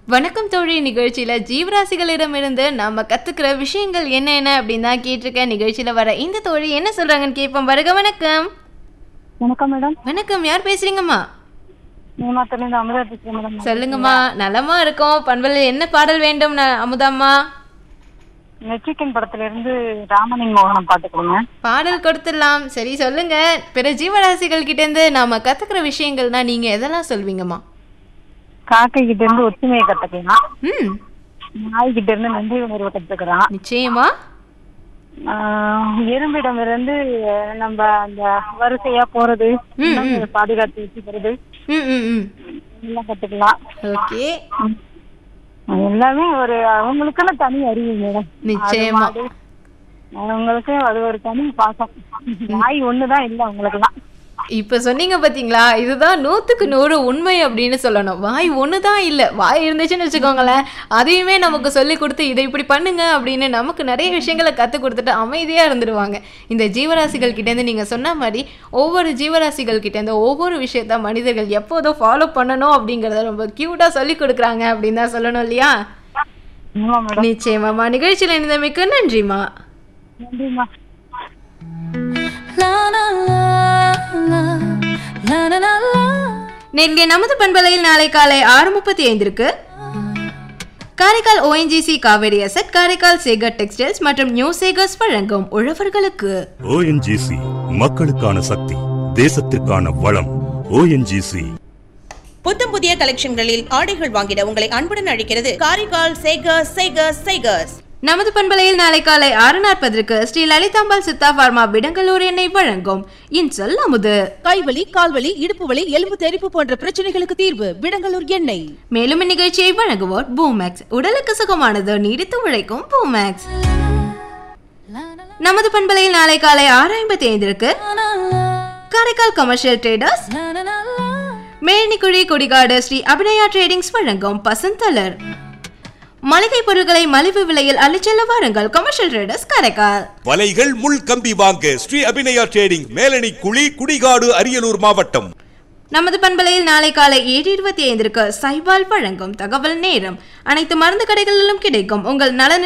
வணக்கம் தோழி நிகழ்ச்சியில ஜீவராசிகளிடமிருந்து நாம கத்துக்கிற விஷயங்கள் என்னென்ன அப்படின்னு தான் கேட்டிருக்கேன் நிகழ்ச்சியில வர இந்த தோழி என்ன சொல்றாங்கன்னு கேட்போம் வருக வணக்கம் வணக்கம் மேடம் வணக்கம் யார் பேசுறீங்கம்மா மேமாத்திலேருந்து அமிர்தா பேசுகிறேன் மேடம் சொல்லுங்கம்மா நலமா இருக்கோம் பண்பலில் என்ன பாடல் வேண்டும் ந- அமுதாம்மா நெச்சிக்கன் படத்துல இருந்து ராமனின் மோகனம் பாட்டு கொடுங்க பாடல் கொடுத்துடலாம் சரி சொல்லுங்க பிற ஜீவராசிகள் கிட்ட இருந்து நாம கத்துக்கிற விஷயங்கள்னா நீங்க எதெல்லாம் சொல்வீங்கம்மா காக்கை கிட்ட இருந்து ஒற்றுமையை கத்துக்கலாம் ம் நாய் கிட்ட இருந்து நன்றி உணர்வை கத்துக்கலாம் நிச்சயமா ஆஹ் எறும்பிடம் இருந்து நம்ம அந்த வரிசையா போறது இன்னும் பாதுகாத்து வச்சுக்கிறது ம் ம் ம் எல்லாம் கத்துக்கலாம் ஓகே எல்லாமே ஒரு அவங்களுக்குன்னு தனி அறிவு மேடம் நிச்சயமா அவங்களுக்கு அது ஒரு தனி பாசம் நாய் ஒண்ணுதான் இல்ல அவங்களுக்குலாம் இப்ப சொன்னீங்க பாத்தீங்களா இதுதான் நூத்துக்கு நூறு உண்மை அப்படின்னு சொல்லணும் வாய் ஒண்ணுதான் இல்ல வாய் இருந்துச்சுன்னு வச்சுக்கோங்களேன் அதையுமே நமக்கு சொல்லி கொடுத்து இதை இப்படி பண்ணுங்க அப்படின்னு நமக்கு நிறைய விஷயங்களை கத்து கொடுத்துட்டு அமைதியா இருந்துடுவாங்க இந்த ஜீவராசிகள் கிட்ட இருந்து நீங்க சொன்ன மாதிரி ஒவ்வொரு ஜீவராசிகள் கிட்ட இருந்து ஒவ்வொரு விஷயத்த மனிதர்கள் எப்போதும் ஃபாலோ பண்ணணும் அப்படிங்கறத ரொம்ப கியூட்டா சொல்லி கொடுக்குறாங்க அப்படின்னு தான் சொல்லணும் இல்லையா ஆமா மேடம் நிச்சயமாம்மா நிகழ்ச்சியில இருந்தமைக்கு நன்றிம்மா நன்றிம்மா நேர்கே நமது பண்பலையில் நாளை காலை ஆறு முப்பத்தி ஐந்திற்கு Karaikal ONGC Cauvery asset Karaikal Sekar textiles மற்றும் நியூ சேகர்ஸ் வழங்கும் உழவர்களுக்கு ஓஎன்ஜிசி மக்களுக்கான சக்தி தேசத்திற்கான வளம் ஓஎன்ஜிசி புத்தம் புதிய கலெக்ஷன்களில் ஆடைகள் வாங்கிட உங்களை அன்புடன் அழைக்கிறது காரைக்கால் சேகர்ஸ் சேகர்ஸ் சேகர்ஸ் நமது பண்பலையில் நாளை காலை ஆறு நாற்பதற்கு ஸ்ரீ லலிதாம்பாள் சித்தா பார்மா விடங்கலூர் எண்ணெய் வழங்கும் இன்சொல் அமுது கைவலி கால்வலி இடுப்பு வலி எலும்பு தெறிப்பு போன்ற பிரச்சனைகளுக்கு தீர்வு விடங்கலூர் எண்ணெய் மேலும் இந்நிகழ்ச்சியை வழங்குவோர் பூமேக்ஸ் உடலுக்கு சுகமானது நீடித்து உழைக்கும் பூமேக்ஸ் நமது பண்பலையில் நாளை காலை ஆறு ஐம்பத்தி ஐந்திற்கு காரைக்கால் கமர்ஷியல் ட்ரேடர்ஸ் மேனிக்குழி குடிகாடு ஸ்ரீ அபிநயா ட்ரேடிங்ஸ் வழங்கும் பசந்தலர் மளிகை பொருட்களை மலிவு விலையில் அள்ளிச்செல்ல வாருங்கள் கமர்ஷியல் ட்ரேடர்ஸ் காரைக்கால் வலைகள் முள் கம்பி வாங்க ஸ்ரீ அபிநயா ட்ரேடிங் மேலணி குழி குடிகாடு அரியலூர் மாவட்டம் நமது பண்பலையில் நாளை காலை ஏழு இருபத்தி ஐந்திற்கு சைபால் வழங்கும் தகவல் நேரம் அனைத்து மருந்து கடைகளிலும் கிடைக்கும் உங்கள் நலன்